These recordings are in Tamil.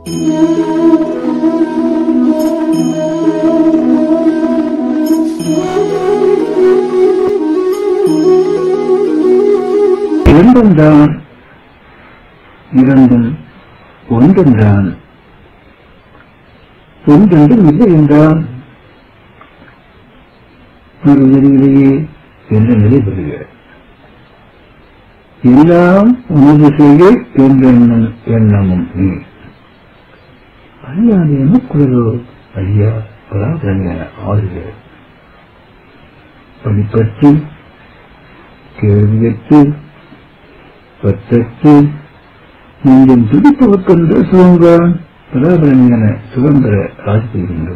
இரண்டும் தான் இரண்டும் ஒன்றென்றான் ஒன்றென்றும் இல்லை என்றான் மறுவரியிலேயே என்ற நிலை பெறுக எல்லாம் உனது செய்ய என்றெண்ணும் எண்ணமும் நீ அறியாது எமக்குள்ளதோ ஐயா பராபரங்க ஆளுக படிப்பற்று கேள்வியற்று பற்றற்று நெஞ்சம் துடிப்பவர்க்கென்று சுதந்திரம் பராபரங்கன சுதந்திர ராஜ்பீகின்றோம்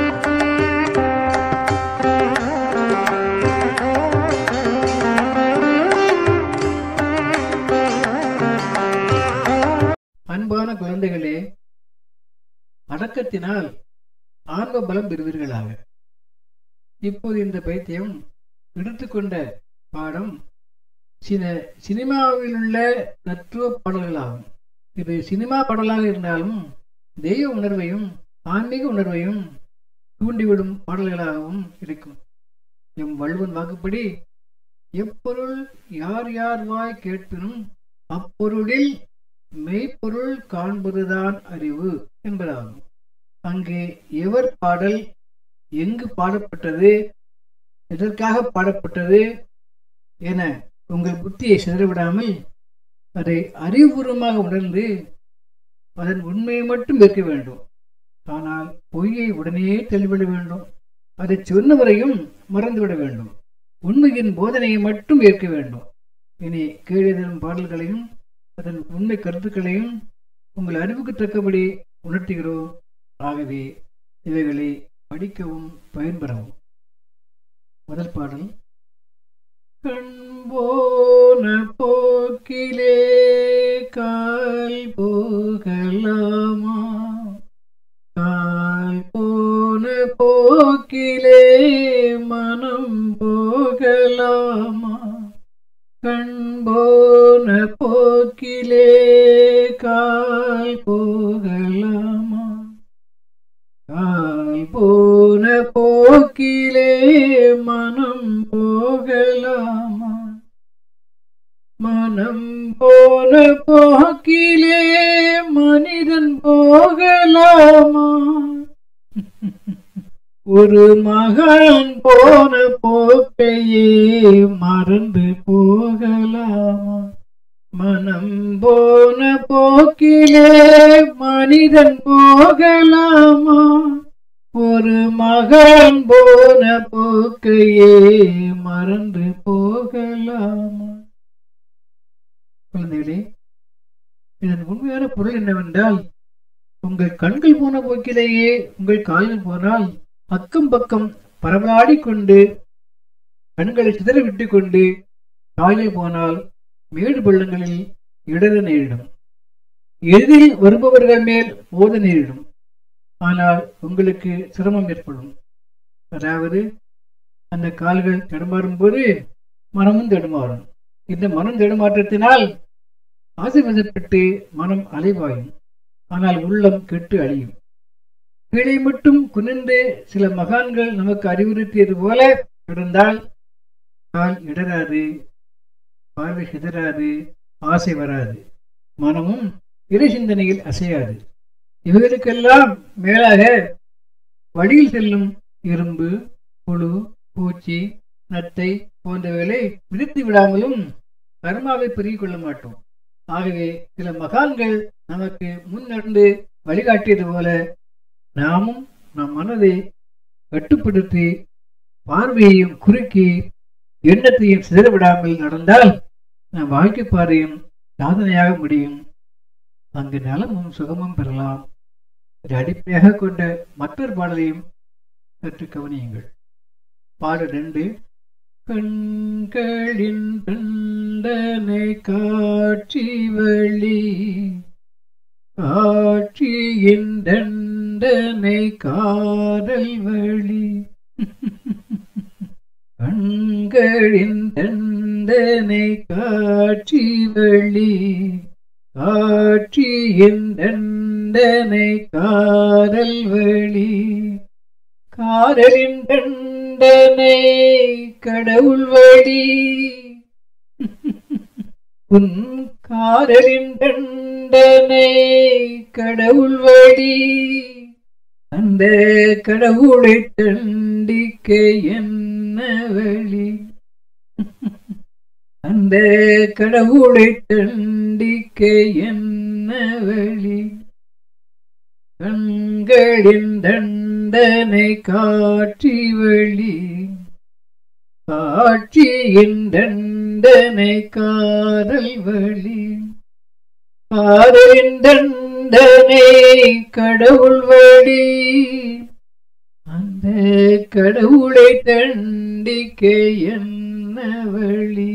அன்பான குழந்தைகளே அடக்கத்தினால் ஆன்ம பலம் பெறுவீர்களாக இப்போது இந்த பைத்தியம் எடுத்துக்கொண்ட பாடம் சில சினிமாவில் உள்ள தத்துவ பாடல்களாகும் இது சினிமா பாடலாக இருந்தாலும் தெய்வ உணர்வையும் ஆன்மீக உணர்வையும் தூண்டிவிடும் பாடல்களாகவும் இருக்கும் எம் வள்ளுவன் வாக்குப்படி எப்பொருள் யார் யார் வாய் கேட்பினும் அப்பொருளில் மெய்ப்பொருள் காண்பதுதான் அறிவு என்பதாகும் அங்கே எவர் பாடல் எங்கு பாடப்பட்டது எதற்காக பாடப்பட்டது என உங்கள் புத்தியை சிதறவிடாமல் அதை அறிவுபூர்வமாக உணர்ந்து அதன் உண்மையை மட்டும் ஏற்க வேண்டும் ஆனால் பொய்யை உடனே தெளிவிட வேண்டும் அதை சொன்னவரையும் மறந்துவிட வேண்டும் உண்மையின் போதனையை மட்டும் ஏற்க வேண்டும் இனி கீழே தரும் பாடல்களையும் அதன் உண்மை கருத்துக்களையும் உங்கள் அறிவுக்கு தக்கபடி உணர்த்துகிறோம் ஆகவே இவைகளை படிக்கவும் பயன்பெறவும் முதல் பாடல் கண்போன போக்கிலே கால் போகலாமா கால் போன போக்கிலே மனம் போகலாமா கண்போன போக்கிலே கால் போகலாமா கால் போன போக்கிலே மனம் போகலாமா மனம் போன போக்கிலே மனிதன் போகலாமா ஒரு மகன் போன போக்கையே மறந்து போகலாமா மனம் போன போக்கிலே மனிதன் போகலாமா ஒரு மகன் போன போக்கையே மறந்து போகலாமா குழந்தைகளே இதன் உண்மையான பொருள் என்னவென்றால் உங்கள் கண்கள் போன போக்கிலேயே உங்கள் கால்கள் போனால் அக்கம் பக்கம் பரவலாடி கொண்டு கண்களை சிதற விட்டு கொண்டு காலில் போனால் மேடு பள்ளங்களில் இடர நேரிடும் எதிரில் வருபவர்கள் மேல் மோத நேரிடும் ஆனால் உங்களுக்கு சிரமம் ஏற்படும் அதாவது அந்த கால்கள் தடுமாறும் போது மனமும் தடுமாறும் இந்த மனம் தடுமாற்றத்தினால் ஆசைவசப்பட்டு மனம் அலைவாயும் ஆனால் உள்ளம் கெட்டு அழியும் கீழே மட்டும் குனிந்து சில மகான்கள் நமக்கு அறிவுறுத்தியது போல இருந்தால் கால் இடராது பார்வை சிதறாது ஆசை வராது மனமும் இறை சிந்தனையில் அசையாது இவைகளுக்கெல்லாம் மேலாக வழியில் செல்லும் இரும்பு புழு பூச்சி நத்தை போன்றவைகளை விதித்து விடாமலும் கர்மாவை பெருகிக் கொள்ள மாட்டோம் ஆகவே சில மகான்கள் நமக்கு முன்னடந்து வழிகாட்டியது போல நாமும் நம் மனதை கட்டுப்படுத்தி பார்வையையும் குறுக்கி எண்ணத்தையும் சிதறவிடாமல் நடந்தால் நம் வாழ்க்கை பாதையும் சாதனையாக முடியும் அங்கு நலமும் சுகமும் பெறலாம் இதை அடிப்படையாக கொண்ட மற்றொரு பாடலையும் சற்று கவனியுங்கள் பாடல் ரெண்டு கண்களின் தண்டனை காட்சி வழி காட்சியின் தண்டனை காதல் வழி கண்களின் தண்டனை காட்சி வழி காட்சியின் தண்டனை காதல் வழி காதலின் தண்டனை கடவுள் வழி உன் காதலின் தண்டனை கடவுள் வழி அந்த கடவுளை தண்டிக்க என்ன வழி அந்த கடவுளை தண்டிக்க என்ன வழி கண்களின் தண்டனை காட்சி வழி காட்சியின் தண்டனை காதல் வழி காதலின் தண்டனை கடவுள் வழி அந்த கடவுளை தண்டிக்க என்ன வழி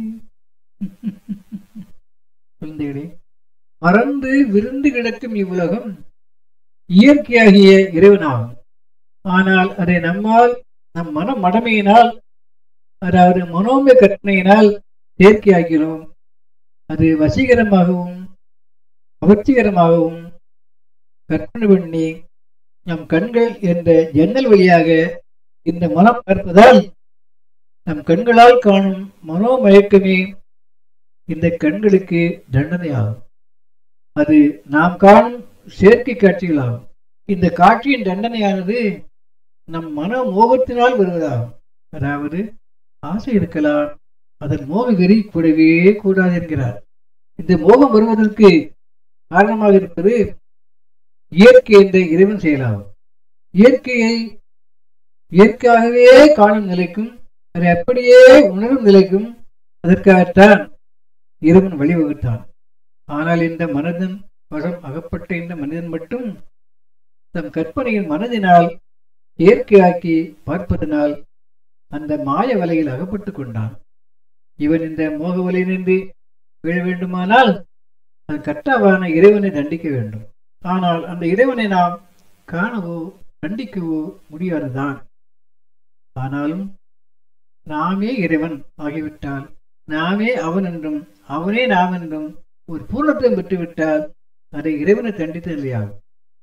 குழந்தைகளே மறந்து விருந்து கிடக்கும் இவ்வுலகம் இயற்கையாகிய இறைவனாகும் ஆனால் அதை நம்மால் நம் மன மடமையினால் அதாவது மனோமய கற்பனையினால் செயற்கையாகிறோம் அது வசீகரமாகவும் கவர்ச்சிகரமாகவும் கற்பனை பண்ணி நம் கண்கள் என்ற ஜன்னல் வழியாக இந்த மனம் பார்ப்பதால் நம் கண்களால் காணும் மனோமயக்கமே இந்த கண்களுக்கு தண்டனையாகும் அது நாம் காணும் செயற்கை காட்சிகளாகும் இந்த காட்சியின் தண்டனையானது நம் மன மோகத்தினால் வருவதாகும் அதாவது ஆசை இருக்கலாம் அதன் மோக வெறி கூடவே கூடாது என்கிறார் இந்த மோகம் வருவதற்கு காரணமாக இருப்பது இயற்கை என்ற இறைவன் செயலாகும் இயற்கையை இயற்கையாகவே காணும் நிலைக்கும் அதை அப்படியே உணரும் நிலைக்கும் அதற்காகத்தான் இறைவன் வழிவகுத்தான் ஆனால் இந்த மனதன் வசம் அகப்பட்ட இந்த மனிதன் மட்டும் தம் கற்பனையின் மனதினால் இயற்கையாக்கி பார்ப்பதனால் அந்த மாய வலையில் அகப்பட்டுக் கொண்டான் இவன் இந்த மோக வலையினின்று விழ வேண்டுமானால் அது கட்டாவான இறைவனை தண்டிக்க வேண்டும் ஆனால் அந்த இறைவனை நாம் காணவோ தண்டிக்கவோ முடியாதுதான் ஆனாலும் நாமே இறைவன் ஆகிவிட்டால் நாமே அவன் என்றும் அவனே நாம் என்றும் ஒரு பூர்ணத்தை பெற்றுவிட்டால் அதை இறைவனை தண்டித்து இல்லையாகும்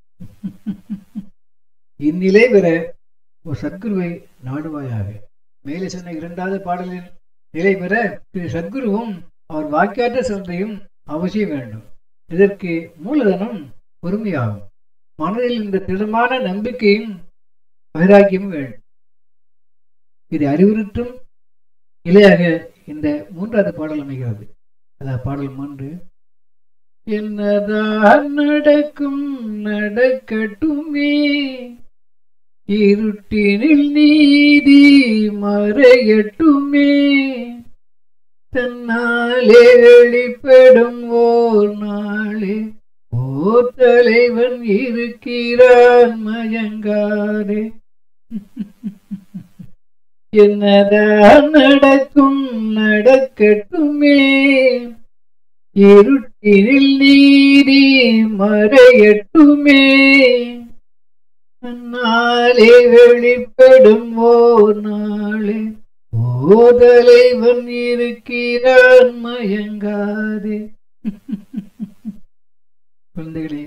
இந்நிலை பெற ஒரு சத்குருவை நாடுவாயாக மேலே சொன்ன இரண்டாவது பாடலின் நிலை பெற திரு சத்குருவும் அவர் வாக்கியாற்ற சொல்றையும் அவசியம் வேண்டும் இதற்கு மூலதனம் பொறுமையாகும் மனதில் இந்த திடமான நம்பிக்கையும் வைராக்கியமும் வேண்டும் இதை அறிவுறுத்தும் நிலையாக இந்த மூன்றாவது பாடல் அமைகிறது அதாவது பாடல் மூன்று என்னதான் நடக்கும் நடக்கட்டுமே இருட்டினில் நீதி மறையட்டுமே தன்னாலே வெளிப்படும் ஓர் நாளே ஓர் தலைவன் இருக்கிறான் மயங்காதே என்னதான் நடக்கும் நடக்கட்டுமே இருட்டினில் நீதி மறையட்டுமே நாளே வெளிப்படும் ஓர் நாளே ஓதலைவன் இருக்கிறான் மயங்காதே குழந்தைகளே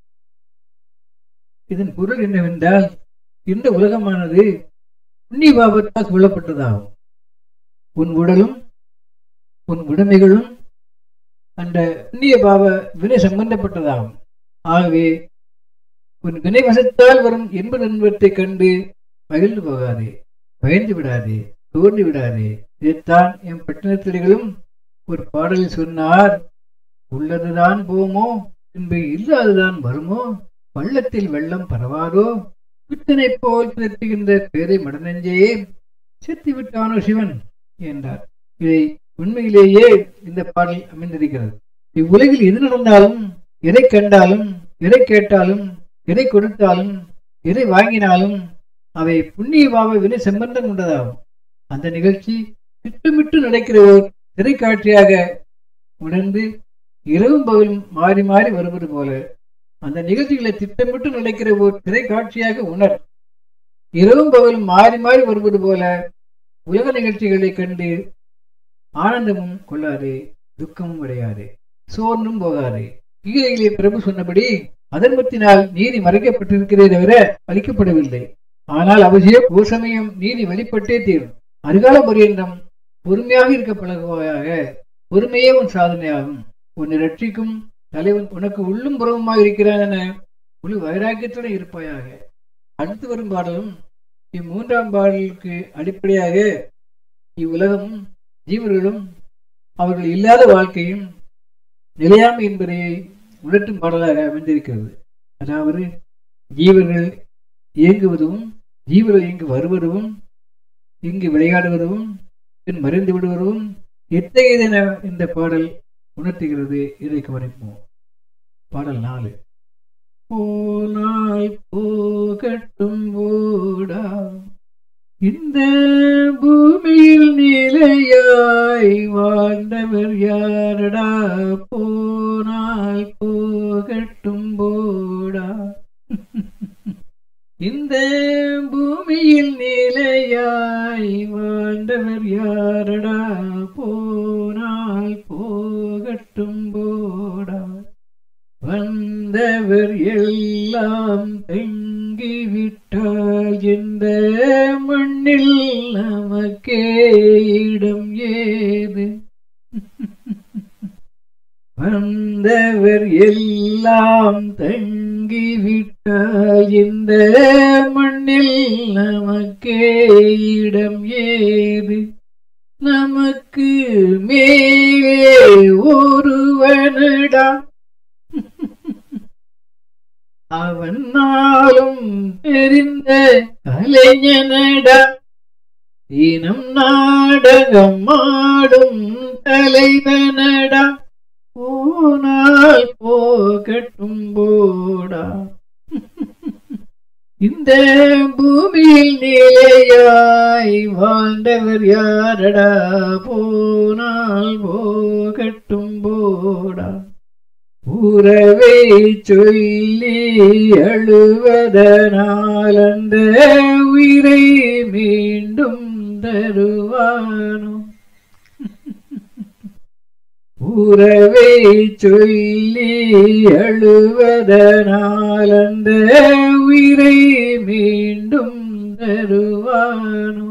இதன் பொருள் என்னவென்றால் இந்த உலகமானது புண்ணிய பாபத்தால் கொள்ளப்பட்டதாகும் உன் உடலும் உன் உடைமைகளும் அந்த புண்ணிய பாவ வினை சம்பந்தப்பட்டதாகும் ஆகவே உன் வினை வசத்தால் வரும் இன்ப துன்பத்தை கண்டு மகிழ்ந்து போகாதே பயந்து விடாதே தோன்றி விடாதே இதைத்தான் என் பட்டினத்திரிகளும் ஒரு பாடலில் சொன்னார் உள்ளதுதான் போமோ பின்பு இல்லாததான் வருமோ பள்ளத்தில் வெள்ளம் பரவாதோ வித்தனை போல் பிறப்புகின்ற பேரை மடநெஞ்சே செத்து விட்டானோ சிவன் என்றார் இதை உண்மையிலேயே இந்த பாடல் அமைந்திருக்கிறது இவ்வுலகில் எது நடந்தாலும் எதை கண்டாலும் எதை கேட்டாலும் எதை கொடுத்தாலும் எதை வாங்கினாலும் அவை புண்ணிய பாவ வினை சம்பந்தம் கொண்டதாகும் அந்த நிகழ்ச்சி திட்டமிட்டு நடக்கிற ஒரு திரைக்காட்சியாக உணர்ந்து இரவும் பகலும் மாறி மாறி வருவது போல அந்த நிகழ்ச்சிகளை திட்டமிட்டு நடக்கிற ஒரு திரைக்காட்சியாக உணர் இரவும் பகலும் மாறி மாறி வருவது போல உலக நிகழ்ச்சிகளை கண்டு ஆனந்தமும் கொள்ளாதே துக்கமும் அடையாதே சோர்ந்தும் போகாது கீதையிலே பிரபு சொன்னபடி அதர்மத்தினால் நீதி மறைக்கப்பட்டிருக்கிறதே தவிர அளிக்கப்படவில்லை ஆனால் அவசியம் ஒரு சமயம் நீதி வெளிப்பட்டே தீரும் அருகால பரியந்தம் பொறுமையாக இருக்க பழகுவாயாக பொறுமையே உன் சாதனையாகும் உன்னை ரட்சிக்கும் தலைவன் உனக்கு உள்ளும் புறமுமாக இருக்கிறான் என முழு வைராக்கியத்துடன் இருப்பாயாக அடுத்து வரும் பாடலும் இம்மூன்றாம் பாடலுக்கு அடிப்படையாக இவ்வுலகமும் ஜீவர்களும் அவர்கள் இல்லாத வாழ்க்கையும் நிலையாமை என்பதை உணர்த்தும் பாடலாக அமைந்திருக்கிறது அதாவது ஜீவர்கள் இயங்குவதும் ஜீவர்கள் இங்கு வருவதும் இங்கு விளையாடுவதும் பின் மறைந்து விடுவதும் எத்தகையதென இந்த பாடல் உணர்த்துகிறது இதை கவனிப்போம் பாடல் நாலு போனால் போகட்டும் ஓடா இந்த பூமியில் நிலையாய் வாழ்ந்தவர் யாரடா போனால் போகட்டும் போடா இந்த பூமியில் நிலையாய் வாழ்ந்தவர் யாரடா போனால் போகட்டும் போடா வந்தவர் எல்லாம் தங்கிவிட்டால் இந்த மண்ணில் நமக்கே இடம் ஏது வந்தவர் எல்லாம் தங்கிவிட்டால் இந்த மண்ணில் நமக்கே இடம் ஏது நமக்கு மேலே ஒருவனடா அவன் நாளும் தெரிந்த கலைஞனடா இனம் நாடகம் ஆடும் தலைவனடா போனால் போகட்டும் போடா இந்த பூமியில் நிலையாய் வாழ்ந்தவர் யாரடா போனால் போகட்டும் போடா உறவை சொல்லி அழுவதனால் அந்த உயிரை மீண்டும் தருவானோ உறவை சொல்லி அழுவதனால் அந்த உயிரை மீண்டும் தருவானோ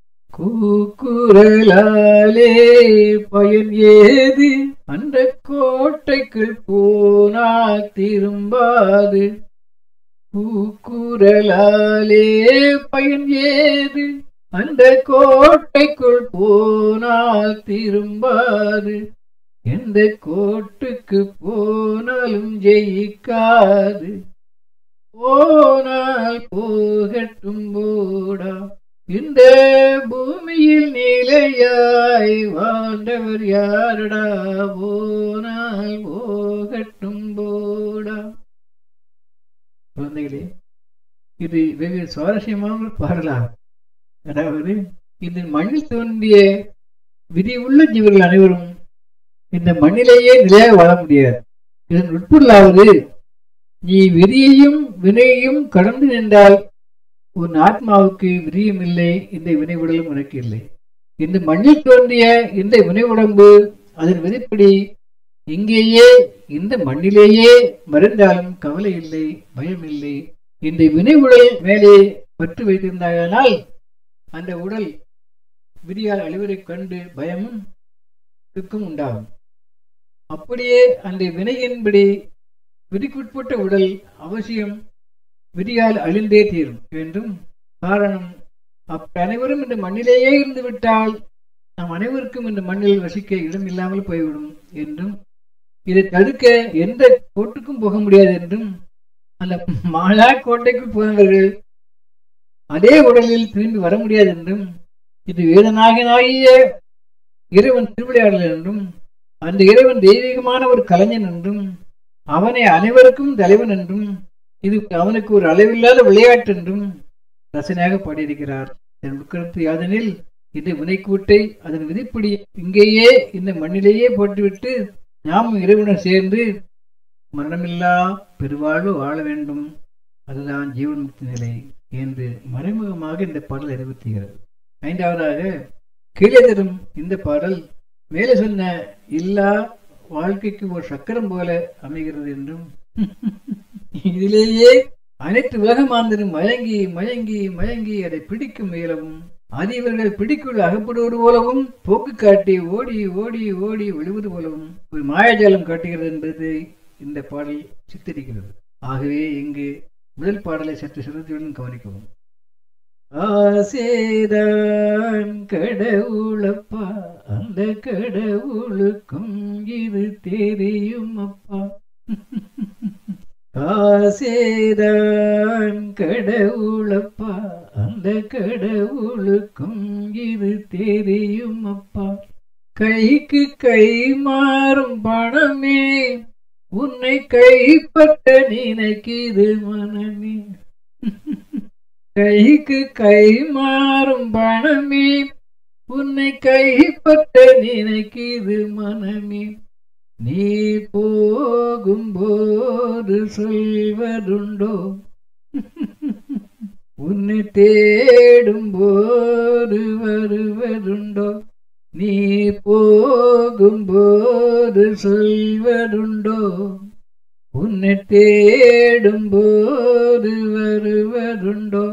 கூக்குரலாலே பயன் ஏது அந்த கோட்டைக்குள் போனா திரும்பாது கூக்குரலாலே பயன் ஏது அந்த கோட்டைக்குள் போனால் திரும்பாது எந்த கோட்டுக்கு போனாலும் ஜெயிக்காது போனால் போகட்டும் போடா இந்த பூமியில் நிலையாய் வாழ்ந்தவர் யாரடா போனால் போகட்டும் போடா குழந்தைகளே இது வெகு சுவாரஸ்யமான ஒரு பாடலாம் அதாவது இந்த மண்ணில் தோன்றிய விதி உள்ள ஜீவர்கள் அனைவரும் இந்த மண்ணிலேயே நிலையாக வாழ முடியாது இதன் உட்பொருளாவது நீ விதியையும் வினையையும் கடந்து நின்றால் உன் ஆத்மாவுக்கு விரியும் இல்லை இந்த வினை உடலும் உனக்கு இல்லை இந்த மண்ணில் தோன்றிய இந்த வினை உடம்பு அதன் விதிப்படி இங்கேயே இந்த மண்ணிலேயே மறைந்தாலும் கவலை இல்லை பயம் இல்லை இந்த வினை உடல் மேலே பற்று வைத்திருந்தாயானால் அந்த உடல் விதியால் அழிவதைக் கண்டு பயமும் துக்கம் உண்டாகும் அப்படியே அந்த வினையின்படி விதிக்குட்பட்ட உடல் அவசியம் விதியால் அழிந்தே தீரும் என்றும் காரணம் அப்ப அனைவரும் இந்த மண்ணிலேயே இருந்து விட்டால் நம் அனைவருக்கும் இந்த மண்ணில் வசிக்க இடம் இல்லாமல் போய்விடும் என்றும் இதை தடுக்க எந்த கோட்டுக்கும் போக முடியாது என்றும் அந்த மாலா கோட்டைக்குள் போனவர்கள் அதே உடலில் திரும்பி வர முடியாது என்றும் இது வேதனாகினாகிய இறைவன் திருவிளையாடல் என்றும் அந்த இறைவன் தெய்வீகமான ஒரு கலைஞன் என்றும் அவனை அனைவருக்கும் தலைவன் என்றும் இது அவனுக்கு ஒரு அளவில்லாத விளையாட்டு என்றும் ரசனையாக பாடியிருக்கிறார் இதன் உட்கருத்து யாதெனில் இந்த வினைக்கூட்டை அதன் விதிப்படி இங்கேயே இந்த மண்ணிலேயே போட்டுவிட்டு நாம் இறைவனுடன் சேர்ந்து மரணமில்லா பெருவாழ்வு வாழ வேண்டும் அதுதான் ஜீவன் முக்தி நிலை என்று மறைமுகமாக இந்த பாடல் அறிவுறுத்துகிறது ஐந்தாவதாக கீழே தரும் இந்த பாடல் மேலே சொன்ன இல்லா வாழ்க்கைக்கு ஒரு சக்கரம் போல அமைகிறது என்றும் இதிலேயே அனைத்து உலகமாந்தரும் மயங்கி மயங்கி மயங்கி அதை பிடிக்கும் முயலவும் அது இவர்கள் பிடிக்குள் அகப்படுவது போலவும் போக்கு காட்டி ஓடி ஓடி ஓடி விழுவது போலவும் ஒரு மாயாஜாலம் காட்டுகிறது என்பது இந்த பாடல் சித்தரிக்கிறது ஆகவே இங்கு முதல் பாடலை சற்று சிறுத்தியுடன் கவனிக்கவும் ஆசேதான் கடவுளப்பா அந்த கடவுளுக்கும் இது தெரியும் அப்பா ஆசேதான் கடவுளப்பா அந்த கடவுளுக்கும் இது தெரியும் அப்பா கைக்கு கை மாறும் பணமே உன்னை கைப்பற்ற நினைக்குது மனமே கைக்கு கை மாறும் பணமே உன்னை கைப்பற்ற நினைக்குது மனமே நீ போகும்போது சொல்வதுண்டோ உன்னை தேடும் போது வருவதுண்டோ நீ போகும்போது சொல்வதுண்டோ உன்னை தேடும் போது வருவதுண்டோ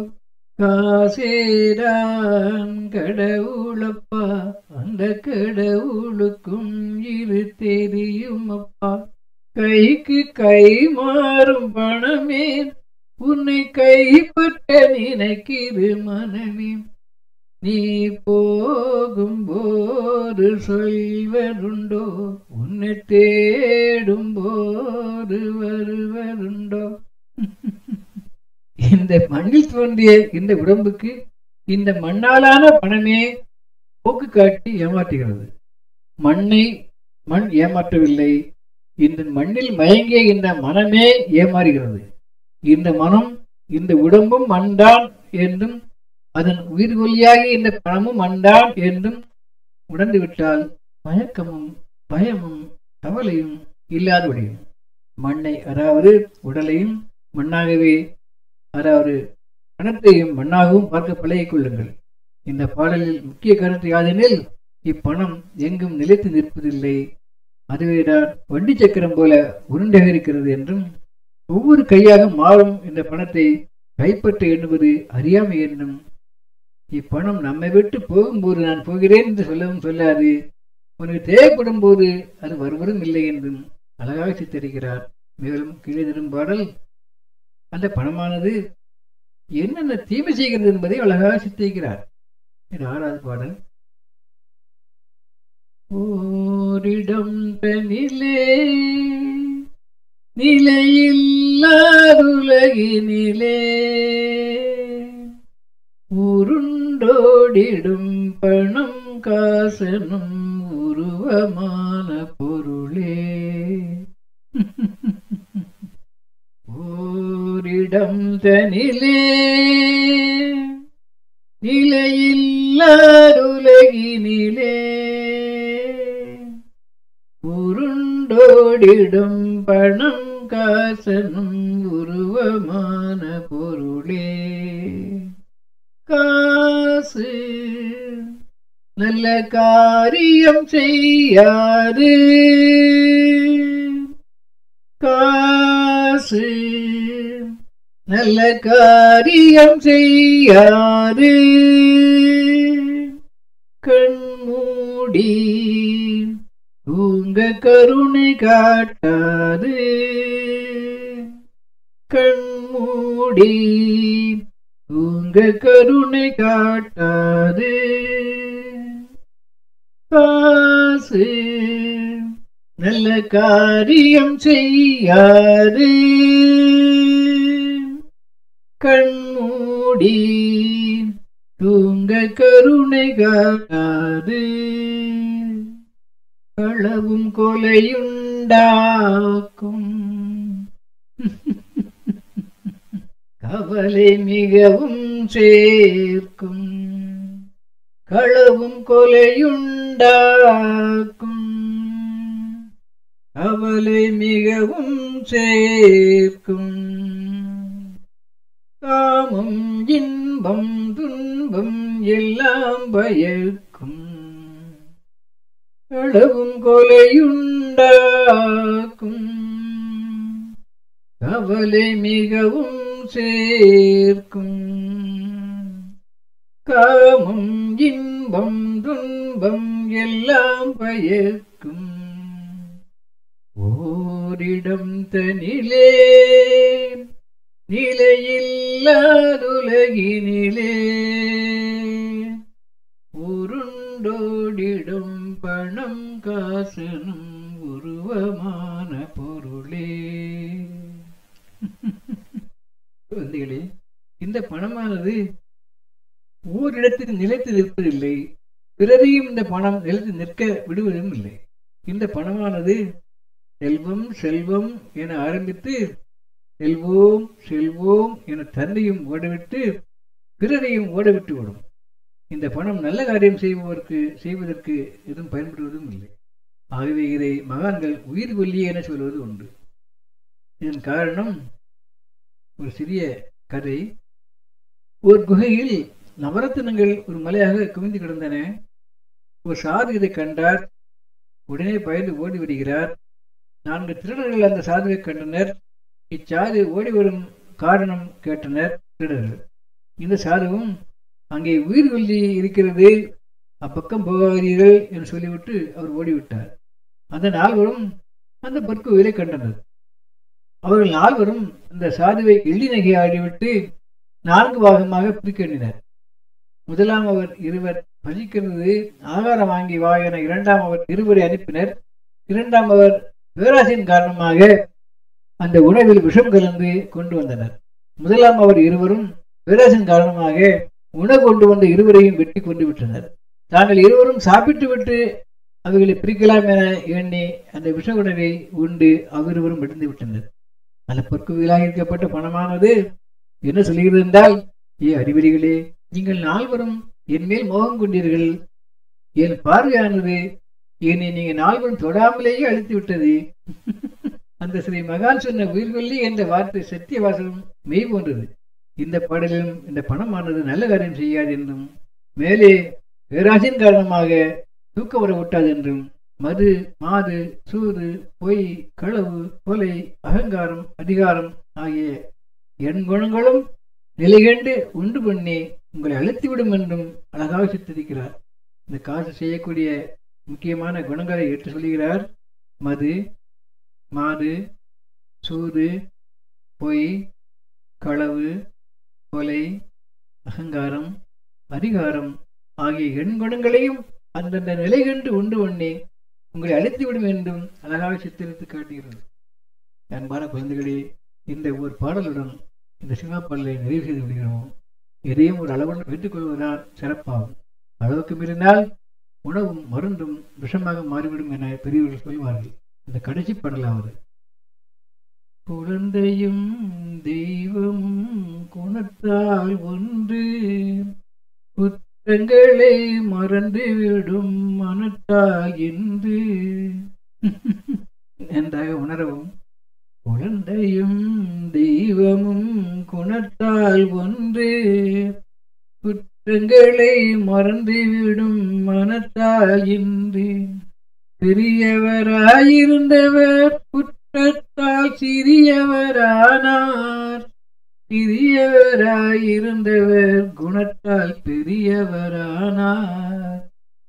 காசேதான் கடவுளப்பா அந்த கடவுளுக்கும் இது தெரியும் அப்பா கைக்கு கை மாறும் பணமே உன்னை கைப்பற்ற நினைக்கிது மனமே நீ போகும்போது சொல்வதுண்டோ உன்னை தேடும் போது வருவதுண்டோ இந்த மண்ணில் தோன்றிய இந்த உடம்புக்கு இந்த மண்ணாலான பணமே போக்கு காட்டி ஏமாற்றுகிறது மண்ணை மண் ஏமாற்றவில்லை இந்த மண்ணில் மயங்கிய இந்த மனமே ஏமாறுகிறது இந்த மனம் இந்த உடம்பும் மண்தான் என்றும் அதன் உயிர் ஒலியாகி இந்த பணமும் மண்தான் என்றும் உணர்ந்து விட்டால் மயக்கமும் பயமும் கவலையும் இல்லாது விடையும் மண்ணை அதாவது உடலையும் மண்ணாகவே அதாவது பணத்தையும் மண்ணாகவும் பார்க்க பழகிக் கொள்ளுங்கள் இந்த பாடலில் முக்கிய கருத்து யாதெனில் இப்பணம் எங்கும் நிலைத்து நிற்பதில்லை அதுவேதான் வண்டி சக்கரம் போல உருண்டை இருக்கிறது என்றும் ஒவ்வொரு கையாக மாறும் இந்த பணத்தை கைப்பற்ற எண்ணுவது அறியாமை என்னும் இப்பணம் நம்மை விட்டு போகும்போது நான் போகிறேன் என்று சொல்லவும் சொல்லாது உனக்கு தேவைப்படும் போது அது வருவதும் இல்லை என்றும் அழகாக சித்தரிக்கிறார் மேலும் கீழே தரும் பாடல் அந்த பணமானது என்னென்ன தீமை செய்கிறது என்பதை அழகாக சித்தரிக்கிறார் இது ஆறாவது பாடல் ஓரிடம் தனிலே நிலையில்லாதுலகினிலே உருண்டோடிடும் பணம் காசனும் உருவமான பொருளே ஓரிடம் தனிலே நிலையில்லாருலகினிலே உருண்டோடிடும் பணம் காசனும் உருவமான பொருளே காசு நல்ல காரியம் செய்யாது காசு நல்ல காரியம் செய்யாது கண்மூடி உங்க கருணை காட்டாது கண்மூடி உங்க கருணை காட்டாது காசு நல்ல காரியம் செய்யாது கண்மூடி தூங்க கருணை காட்டாது களவும் கொலையுண்டாக்கும் கவலை மிகவும் சேர்க்கும் களவும் கொலையுண்டாக்கும் கவலை மிகவும் சேர்க்கும் காமம் இன்பம் துன்பம் எல்லாம் பயக்கும் களவும் கொலையுண்டாக்கும் கவலை மிகவும் சேர்க்கும் காமம் இன்பம் துன்பம் எல்லாம் பயக்கும் ஓரிடம் தனிலே நிலையில்லாதுலகினிலே உருண்டோடிடும் பணம் காசனும் உருவமான பொருளே குழந்தைகளே இந்த பணமானது ஓரிடத்தில் நிலைத்து நிற்பதில்லை பிறரையும் இந்த பணம் நிலைத்து நிற்க விடுவதும் இல்லை இந்த பணமானது செல்வம் செல்வம் என ஆரம்பித்து செல்வோம் செல்வோம் என தன்னையும் ஓடவிட்டு பிறரையும் ஓடவிட்டு விடும் இந்த பணம் நல்ல காரியம் செய்பவருக்கு செய்வதற்கு எதுவும் பயன்படுவதும் இல்லை ஆகவே இதை மகான்கள் உயிர் கொல்லி என சொல்வது உண்டு இதன் காரணம் ஒரு சிறிய கதை ஒரு குகையில் நவரத்தினங்கள் ஒரு மலையாக குவிந்து கிடந்தன ஒரு சாது இதை கண்டார் உடனே பயந்து ஓடி வருகிறார் நான்கு திருடர்கள் அந்த சாதுவை கண்டனர் இச்சாது ஓடி வரும் காரணம் கேட்டனர் திருடர்கள் இந்த சாதுவும் அங்கே உயிர் கொல்லி இருக்கிறது அப்பக்கம் போகாதீர்கள் என்று சொல்லிவிட்டு அவர் ஓடிவிட்டார் அந்த நால்வரும் அந்த பொற்கோவிலை கண்டனர் அவர்கள் நால்வரும் அந்த சாதுவை எள்ளி நகை ஆடிவிட்டு நான்கு பாகமாக பிரிக்க எண்ணினர் முதலாம் அவர் இருவர் பசிக்கிறது ஆகாரம் வாங்கி வா என இரண்டாம் அவர் இருவரை அனுப்பினர் இரண்டாம் அவர் பேராசையின் காரணமாக அந்த உணவில் விஷம் கலந்து கொண்டு வந்தனர் முதலாம் அவர் இருவரும் பேராசையின் காரணமாக உணவு கொண்டு வந்த இருவரையும் வெட்டி கொண்டு விட்டனர் தாங்கள் இருவரும் சாப்பிட்டு விட்டு அவைகளை பிரிக்கலாம் என எண்ணி அந்த விஷ உணவை உண்டு அவ்விருவரும் விழுந்து விட்டனர் அந்த பொற்குவிலாக இருக்கப்பட்ட பணமானது என்ன சொல்கிறது என்றால் ஏ அறிவறிகளே நீங்கள் நால்வரும் என் மேல் மோகம் கொண்டீர்கள் என் பார்வையானது என்னை நீங்க நால்வரும் தொடாமலேயே அழித்து விட்டது அந்த ஸ்ரீ மகான் சொன்ன உயிர்கொல்லி என்ற வார்த்தை சத்திய வாசகம் மெய் போன்றது இந்த பாடலிலும் இந்த பணமானது நல்ல காரியம் செய்யாது என்றும் மேலே பேராசின் காரணமாக தூக்க வர விட்டாது என்றும் மது மாது சூது பொய் களவு கொலை அகங்காரம் அதிகாரம் ஆகிய எண் குணங்களும் நிலைகண்டு உண்டு பண்ணி உங்களை அழுத்திவிடும் என்றும் அழகாக சித்தரிக்கிறார் இந்த காசு செய்யக்கூடிய முக்கியமான குணங்களை எடுத்து சொல்கிறார் மது மாது சூது பொய் களவு கொலை அகங்காரம் அதிகாரம் ஆகிய எண் குணங்களையும் அந்தந்த நிலை கண்டு உண்டு பண்ணி உங்களை அழைத்துவிடும் என்றும் அழகாக சித்தரித்து காட்டுகிறது அன்பான குழந்தைகளே இந்த ஒரு பாடலுடன் இந்த சினிமா பாடலை நிறைவு செய்து விடுகிறோம் எதையும் ஒரு அளவுடன் வைத்துக் கொள்வதுதான் சிறப்பாகும் அளவுக்கு மீறினால் உணவும் மருந்தும் விஷமாக மாறிவிடும் என பெரியவர்கள் சொல்வார்கள் இந்த கடைசி பாடலாவது குழந்தையும் தெய்வமும் குணத்தால் ஒன்று குற்றங்களை மறந்துவிடும் மனத்தால் என்று நன்றாக உணரவும் குழந்தையும் தெய்வமும் குணத்தால் ஒன்று குற்றங்களை மறந்துவிடும் மனத்தால் இன்று பெரியவராயிருந்தவர் குற்றத்தால் சிறியவரானார் சிறியவராயிருந்தவர் குணத்தால் பெரியவரானார்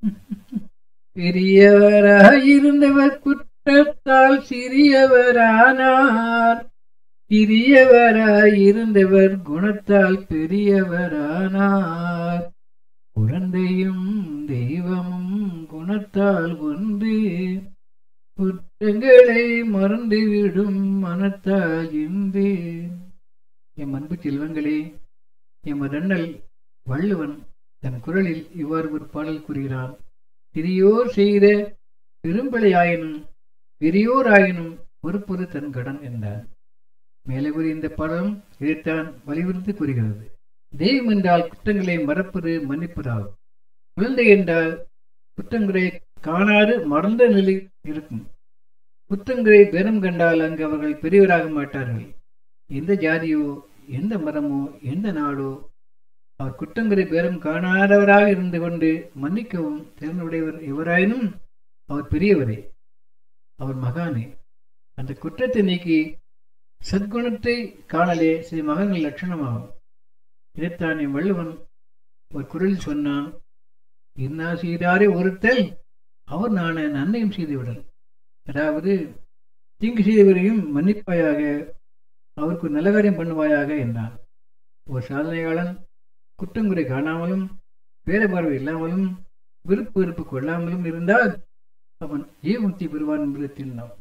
பெரியவராயிருந்தவர் குற்றத்தால் சிறியவரானார் சிறியவராயிருந்தவர் குணத்தால் பெரியவரானார் குழந்தையும் தெய்வமும் குணத்தால் ஒன்று குற்றங்களை மறந்துவிடும் மனத்தால் இன்று எம் அன்பு செல்வங்களே எமதண்ணல் வள்ளுவன் தன் குரலில் இவ்வாறு ஒரு பாடல் கூறுகிறான் சிறியோர் செய்த பெரும்பிழையாயினும் பெரியோராயினும் பொறுப்பது தன் கடன் என்றார் மேலே கூறிய இந்த பாடலும் இதைத்தான் வலியுறுத்தி கூறுகிறது தெய்வம் என்றால் குற்றங்களை மறப்பது மன்னிப்பதாகும் குழந்தை என்றால் குற்றங்களை காணாது மறந்த நிலை இருக்கும் குற்றங்களை பெரும் கண்டால் அங்கு அவர்கள் பெரியவராக மாட்டார்கள் எந்த ஜாதியோ எந்த மதமோ எந்த நாடோ அவர் குற்றங்களை பேரும் காணாதவராக இருந்து கொண்டு மன்னிக்கவும் திறனுடையவர் எவராயினும் அவர் பெரியவரே அவர் மகானே அந்த குற்றத்தை நீக்கி சத்குணத்தை காணலே சில மகன்கள் லட்சணமாகும் இதைத்தானே வள்ளுவன் ஒரு குரலில் சொன்னான் இன்னா செய்தாரே ஒருத்தல் அவர் நான நன்மையும் செய்துவிடல் அதாவது தீங்கு செய்தவரையும் மன்னிப்பாயாக அவருக்கு ஒரு நல்ல காரியம் பண்ணுவாயாக என்றான் ஒரு சாதனையாளன் குற்றங்குறை காணாமலும் பேரபார்வை இல்லாமலும் விருப்பு வெறுப்பு கொள்ளாமலும் இருந்தால் அவன் ஜீவமுக்தி பெறுவான் என்பது திண்ணம்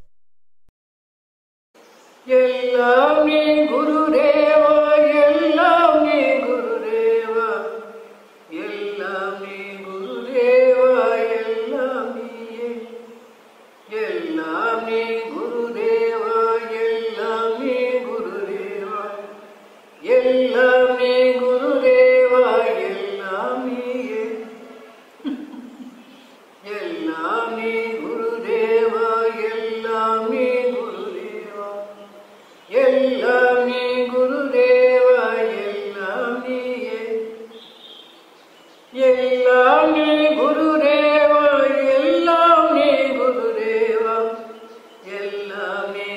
எல்லாம் நீ குருதேவா எல்லாம் நீ குருதேவா எல்லாம் நீ குருதேவா எல்லாம் நீயே எல்லாம் நீ குருதேவா எல்லாம் நீ குருதேவா எல்லாம் நீ குருதேவா எல்லாம் நீயே எல்லாம் நீ குருதேவா எல்லாம் நீ குருதேவா எல்லாம் நீ குருதேவா எல்லாம் நீயே எல்லாம் நீ குருதேவா எல்லாம் நீ குருதேவா எல்லாம் நீ